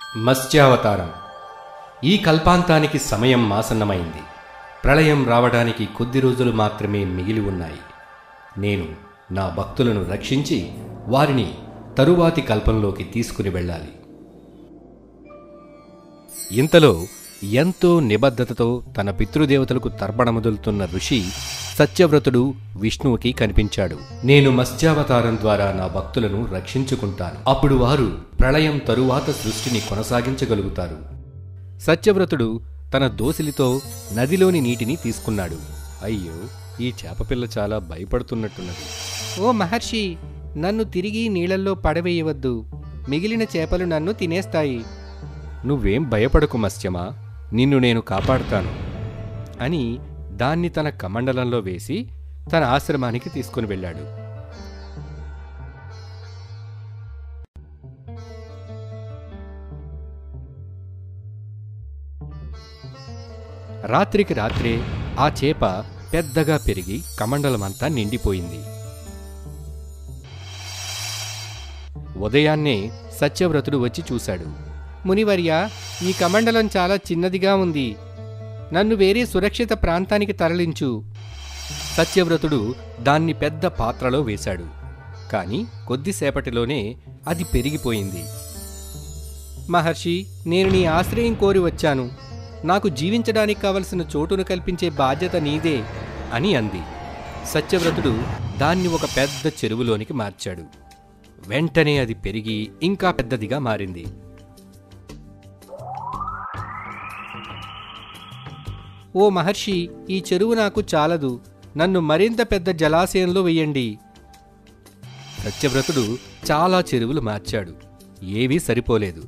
మత్స్యావతారం ఈ కల్పాంతానికి సమయం మాసన్నమైంది ప్రళయం రావడానికి కొద్ది రోజులు మాత్రమే మిగిలి ఉన్నాయి నేను నా భక్తులను రక్షించి వారిని తరువాతి కల్పంలోకి తీసుకుని వెళ్ళాలి ఇంతలో ఎంతో నిబద్ధతతో తన పితృదేవతలకు తర్పణముదులుతున్న ఋషి సత్యవ్రతుడు విష్ణువుకి కనిపించాడు నేను మత్స్యావతారం ద్వారా నా భక్తులను రక్షించుకుంటాను అప్పుడు వారు ప్రళయం తరువాత సృష్టిని కొనసాగించగలుగుతారు సత్యవ్రతుడు తన దోసిలితో నదిలోని నీటిని తీసుకున్నాడు అయ్యో ఈ చేపపిల్ల చాలా భయపడుతున్నట్టున్నది ఓ మహర్షి నన్ను తిరిగి నీళ్ళల్లో పడవేయవద్దు మిగిలిన చేపలు నన్ను తినేస్తాయి నువ్వేం భయపడకు మత్స్యమా నిన్ను నేను కాపాడుతాను అని దాన్ని తన కమండలంలో వేసి తన ఆశ్రమానికి తీసుకుని వెళ్ళాడు రాత్రికి రాత్రే ఆ చేప పెద్దగా పెరిగి కమండలమంతా నిండిపోయింది ఉదయాన్నే సత్యవ్రతుడు వచ్చి చూశాడు మునివర్య ఈ కమండలం చాలా చిన్నదిగా ఉంది నన్ను వేరే సురక్షిత ప్రాంతానికి తరలించు సత్యవ్రతుడు దాన్ని పెద్ద పాత్రలో వేశాడు కాని కొద్దిసేపటిలోనే అది పెరిగిపోయింది మహర్షి నేను నీ ఆశ్రయం కోరి వచ్చాను నాకు జీవించడానికి కావలసిన చోటును కల్పించే బాధ్యత నీదే అని అంది సత్యవ్రతుడు దాన్ని ఒక పెద్ద చెరువులోనికి మార్చాడు వెంటనే అది పెరిగి ఇంకా పెద్దదిగా మారింది ఓ మహర్షి ఈ చెరువు నాకు చాలదు నన్ను మరింత పెద్ద జలాశయంలో వెయ్యండి సత్యవ్రతుడు చాలా చెరువులు మార్చాడు ఏవీ సరిపోలేదు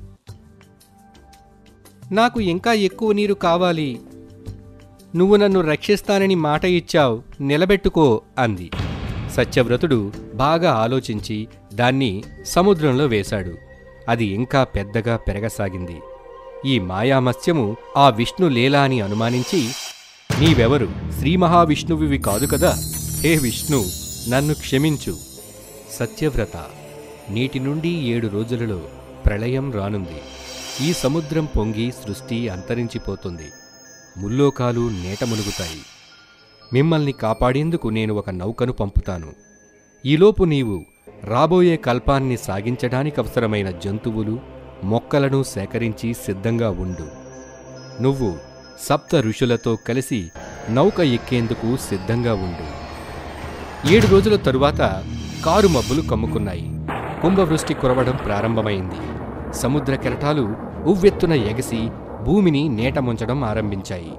నాకు ఇంకా ఎక్కువ నీరు కావాలి నువ్వు నన్ను రక్షిస్తానని మాట ఇచ్చావు నిలబెట్టుకో అంది సత్యవ్రతుడు బాగా ఆలోచించి దాన్ని సముద్రంలో వేశాడు అది ఇంకా పెద్దగా పెరగసాగింది ఈ మాయామత్స్యము ఆ విష్ణు లీలా అని అనుమానించి నీవెవరు శ్రీ మహావిష్ణువివి కాదు కదా హే విష్ణు నన్ను క్షమించు సత్యవ్రత నీటి నుండి ఏడు రోజులలో ప్రళయం రానుంది ఈ సముద్రం పొంగి సృష్టి అంతరించిపోతుంది ముల్లోకాలు నేట మునుగుతాయి మిమ్మల్ని కాపాడేందుకు నేను ఒక నౌకను పంపుతాను ఈలోపు నీవు రాబోయే కల్పాన్ని సాగించడానికి అవసరమైన జంతువులు మొక్కలను సేకరించి సిద్ధంగా ఉండు నువ్వు సప్త ఋషులతో కలిసి నౌక ఎక్కేందుకు సిద్ధంగా ఉండు ఏడు రోజుల తరువాత కారు మబ్బులు కమ్ముకున్నాయి కుంభవృష్టి కురవడం ప్రారంభమైంది సముద్ర కెరటాలు ఉవ్వెత్తున ఎగసి భూమిని నేట ముంచడం ఆరంభించాయి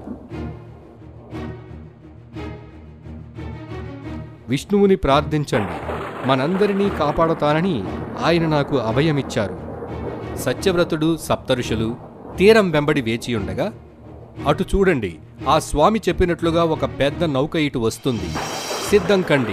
విష్ణువుని ప్రార్థించండి మనందరినీ కాపాడుతానని ఆయన నాకు అభయమిచ్చారు సత్యవ్రతుడు సప్తఋషులు తీరం వెంబడి వేచియుండగా అటు చూడండి ఆ స్వామి చెప్పినట్లుగా ఒక పెద్ద నౌక ఇటు వస్తుంది సిద్ధం కండి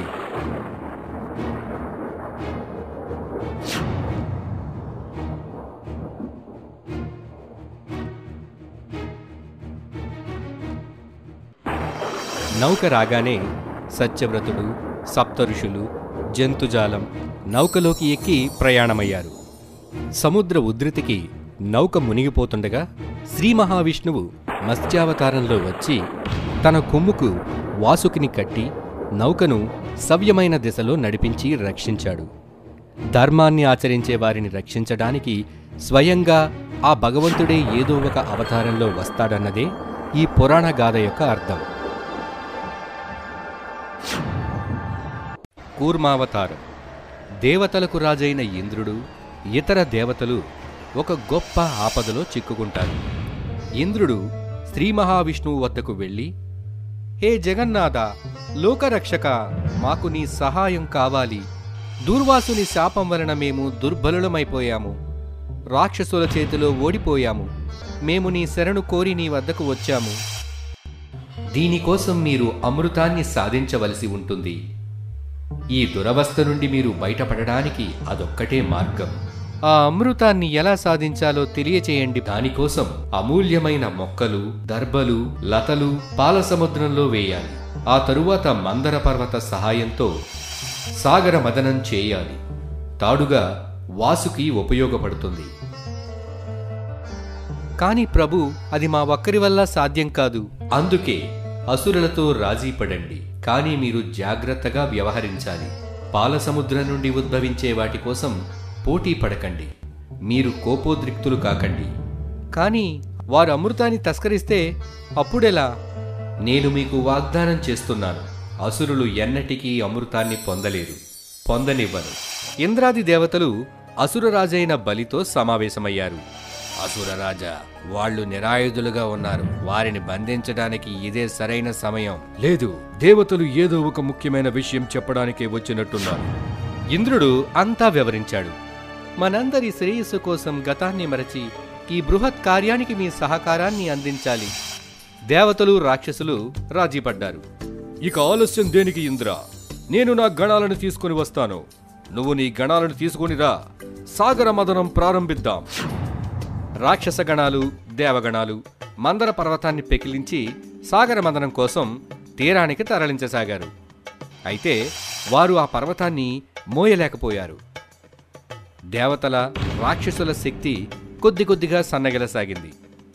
నౌక రాగానే సత్యవ్రతుడు సప్తఋషులు జంతుజాలం నౌకలోకి ఎక్కి ప్రయాణమయ్యారు సముద్ర ఉధృతికి నౌక మునిగిపోతుండగా శ్రీ మహావిష్ణువు మత్స్యావతారంలో వచ్చి తన కొమ్ముకు వాసుకిని కట్టి నౌకను సవ్యమైన దిశలో నడిపించి రక్షించాడు ధర్మాన్ని ఆచరించే వారిని రక్షించడానికి స్వయంగా ఆ భగవంతుడే ఏదో ఒక అవతారంలో వస్తాడన్నదే ఈ పురాణ గాథ యొక్క అర్థం కూర్మావతారం దేవతలకు రాజైన ఇంద్రుడు ఇతర దేవతలు ఒక గొప్ప ఆపదలో చిక్కుకుంటారు ఇంద్రుడు శ్రీ మహావిష్ణువు వద్దకు వెళ్ళి హే జగన్నాథ లోకరక్షక మాకు నీ సహాయం కావాలి దూర్వాసుని శాపం వలన మేము దుర్బలులమైపోయాము రాక్షసుల చేతిలో ఓడిపోయాము మేము నీ శరణు కోరి నీ వద్దకు వచ్చాము దీనికోసం మీరు అమృతాన్ని సాధించవలసి ఉంటుంది ఈ దురవస్థ నుండి మీరు బయటపడడానికి అదొక్కటే మార్గం ఆ అమృతాన్ని ఎలా సాధించాలో తెలియచేయండి దానికోసం అమూల్యమైన మొక్కలు దర్భలు లతలు పాల సముద్రంలో వేయాలి ఆ తరువాత మందర పర్వత సహాయంతో సాగర మదనం చేయాలి తాడుగా వాసుకి ఉపయోగపడుతుంది కాని ప్రభు అది మా ఒక్కరి వల్ల సాధ్యం కాదు అందుకే అసురులతో రాజీ పడండి కానీ మీరు జాగ్రత్తగా వ్యవహరించాలి పాల సముద్రం నుండి ఉద్భవించే వాటి కోసం పోటీ పడకండి మీరు కోపోద్రిక్తులు కాకండి కానీ వారు అమృతాన్ని తస్కరిస్తే అప్పుడెలా నేను మీకు వాగ్దానం చేస్తున్నాను అసురులు ఎన్నటికీ అమృతాన్ని పొందలేరు పొందనివ్వరు ఇంద్రాది దేవతలు అసురరాజైన బలితో సమావేశమయ్యారు అసురరాజా వాళ్ళు నిరాయుధులుగా ఉన్నారు వారిని బంధించడానికి ఇదే సరైన సమయం లేదు దేవతలు ఏదో ఒక ముఖ్యమైన విషయం చెప్పడానికే వచ్చినట్టున్నారు ఇంద్రుడు అంతా వివరించాడు మనందరి శ్రేయస్సు కోసం గతాన్ని మరచి ఈ బృహత్ కార్యానికి మీ సహకారాన్ని అందించాలి దేవతలు రాక్షసులు రాజీపడ్డారు ఇక ఆలస్యం దేనికి ఇంద్ర నేను నా గణాలను తీసుకుని వస్తాను నువ్వు నీ గణాలను తీసుకుని రా సాగర మదనం ప్రారంభిద్దాం రాక్షస గణాలు దేవగణాలు మందర పర్వతాన్ని పెకిలించి సాగర మదనం కోసం తీరానికి తరలించసాగారు అయితే వారు ఆ పర్వతాన్ని మోయలేకపోయారు దేవతల రాక్షసుల శక్తి కొద్ది కొద్దిగా సన్నగిలసాగింది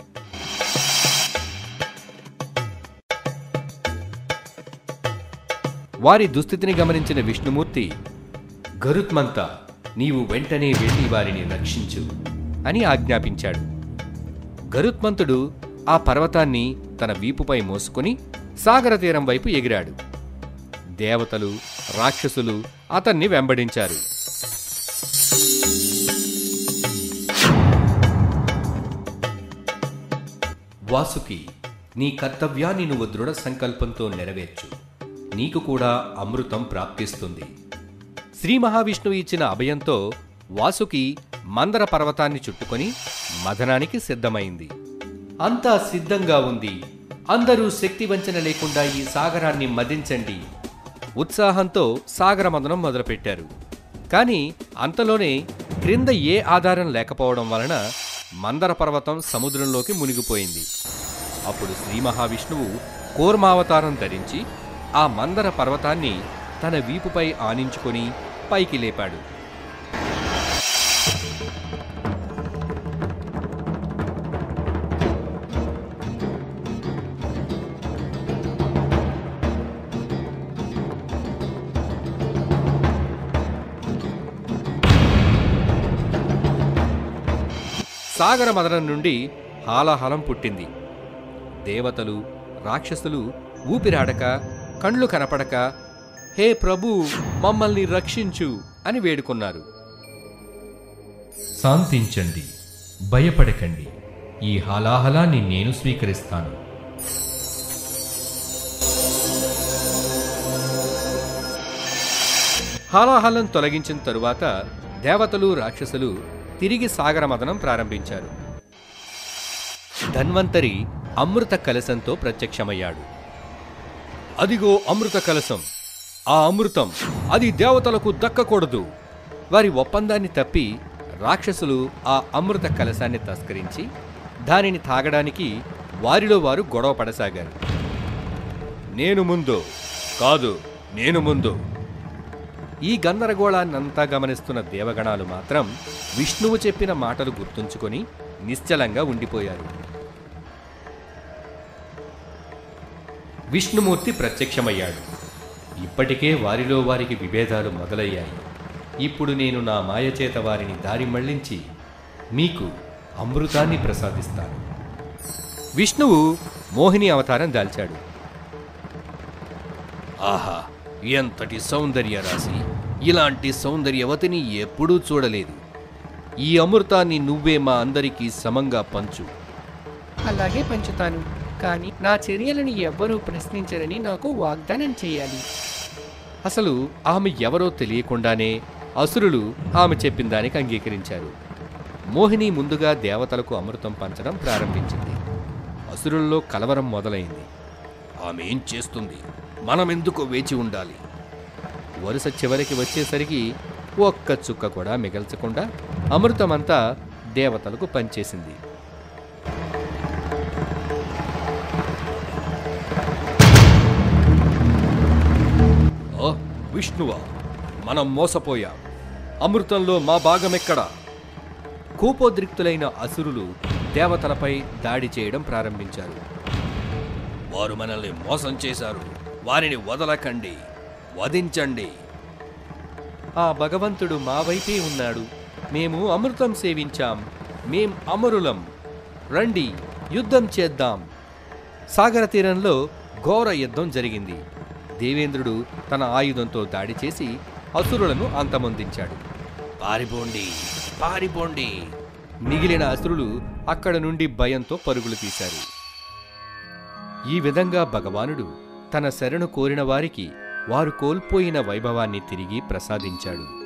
వారి దుస్థితిని గమనించిన విష్ణుమూర్తి గరుత్మంత నీవు వెంటనే వెళ్ళి వారిని రక్షించు అని ఆజ్ఞాపించాడు గరుత్మంతుడు ఆ పర్వతాన్ని తన వీపుపై మోసుకుని సాగర తీరం వైపు ఎగిరాడు దేవతలు రాక్షసులు అతన్ని వెంబడించారు వాసుకి నీ కర్తవ్యాన్ని నువ్వు దృఢ సంకల్పంతో నెరవేర్చు నీకు కూడా అమృతం ప్రాప్తిస్తుంది శ్రీ మహావిష్ణువు ఇచ్చిన అభయంతో వాసుకి మందర పర్వతాన్ని చుట్టుకొని మదనానికి సిద్ధమైంది అంతా సిద్ధంగా ఉంది అందరూ శక్తి వంచన లేకుండా ఈ సాగరాన్ని మదించండి ఉత్సాహంతో సాగర మదనం మొదలుపెట్టారు కానీ అంతలోనే క్రింద ఏ ఆధారం లేకపోవడం వలన మందర పర్వతం సముద్రంలోకి మునిగిపోయింది అప్పుడు శ్రీ మహావిష్ణువు కూర్మావతారం ధరించి ఆ మందర పర్వతాన్ని తన వీపుపై ఆనించుకొని పైకి లేపాడు సాగర మదనం నుండి హాలాహలం పుట్టింది దేవతలు రాక్షసులు ఊపిరాడక కండ్లు కనపడక హే ప్రభు మమ్మల్ని రక్షించు అని వేడుకున్నారు శాంతించండి భయపడకండి ఈ హాలాహలాన్ని నేను స్వీకరిస్తాను హాలాహలం తొలగించిన తరువాత దేవతలు రాక్షసులు తిరిగి సాగర మదనం ప్రారంభించారు ధన్వంతరి అమృత కలశంతో ప్రత్యక్షమయ్యాడు అదిగో అమృత కలశం ఆ అమృతం అది దేవతలకు దక్కకూడదు వారి ఒప్పందాన్ని తప్పి రాక్షసులు ఆ అమృత కలశాన్ని తస్కరించి దానిని తాగడానికి వారిలో వారు గొడవ పడసాగారు నేను ముందు కాదు నేను ముందు ఈ గందరగోళాన్నంతా గమనిస్తున్న దేవగణాలు మాత్రం విష్ణువు చెప్పిన మాటలు గుర్తుంచుకొని నిశ్చలంగా ఉండిపోయారు విష్ణుమూర్తి ప్రత్యక్షమయ్యాడు ఇప్పటికే వారిలో వారికి విభేదాలు మొదలయ్యాయి ఇప్పుడు నేను నా మాయచేత వారిని దారి మళ్లించి మీకు అమృతాన్ని ప్రసాదిస్తాను విష్ణువు మోహిని అవతారం దాల్చాడు ఆహా ఎంతటి సౌందర్య రాశి ఇలాంటి సౌందర్యవతిని ఎప్పుడూ చూడలేదు ఈ అమృతాన్ని నువ్వే మా అందరికీ సమంగా పంచు అలాగే పంచుతాను కానీ నా చర్యలను ఎవ్వరూ ప్రశ్నించరని నాకు వాగ్దానం చేయాలి అసలు ఆమె ఎవరో తెలియకుండానే అసురులు ఆమె చెప్పిన దానికి అంగీకరించారు మోహిని ముందుగా దేవతలకు అమృతం పంచడం ప్రారంభించింది అసురుల్లో కలవరం మొదలైంది ఆమె ఏం చేస్తుంది మనమెందుకు వేచి ఉండాలి వరుస చివరికి వచ్చేసరికి ఒక్క చుక్క కూడా మిగల్చకుండా అమృతమంతా దేవతలకు పంచేసింది ఓ విష్ణువా మనం మోసపోయాం అమృతంలో మా భాగమెక్కడా కోపోద్రిక్తులైన అసురులు దేవతలపై దాడి చేయడం ప్రారంభించారు వారు మనల్ని మోసం చేశారు వారిని వదలకండి వధించండి ఆ భగవంతుడు మా వైపే ఉన్నాడు మేము అమృతం సేవించాం మేం అమరులం రండి యుద్ధం చేద్దాం సాగర తీరంలో ఘోర యుద్ధం జరిగింది దేవేంద్రుడు తన ఆయుధంతో దాడి చేసి అసురులను అంతమొందించాడు పారిపోండి పారిపోండి మిగిలిన అసురులు అక్కడ నుండి భయంతో పరుగులు తీశారు ఈ విధంగా భగవానుడు తన శరణు కోరిన వారికి వారు కోల్పోయిన వైభవాన్ని తిరిగి ప్రసాదించాడు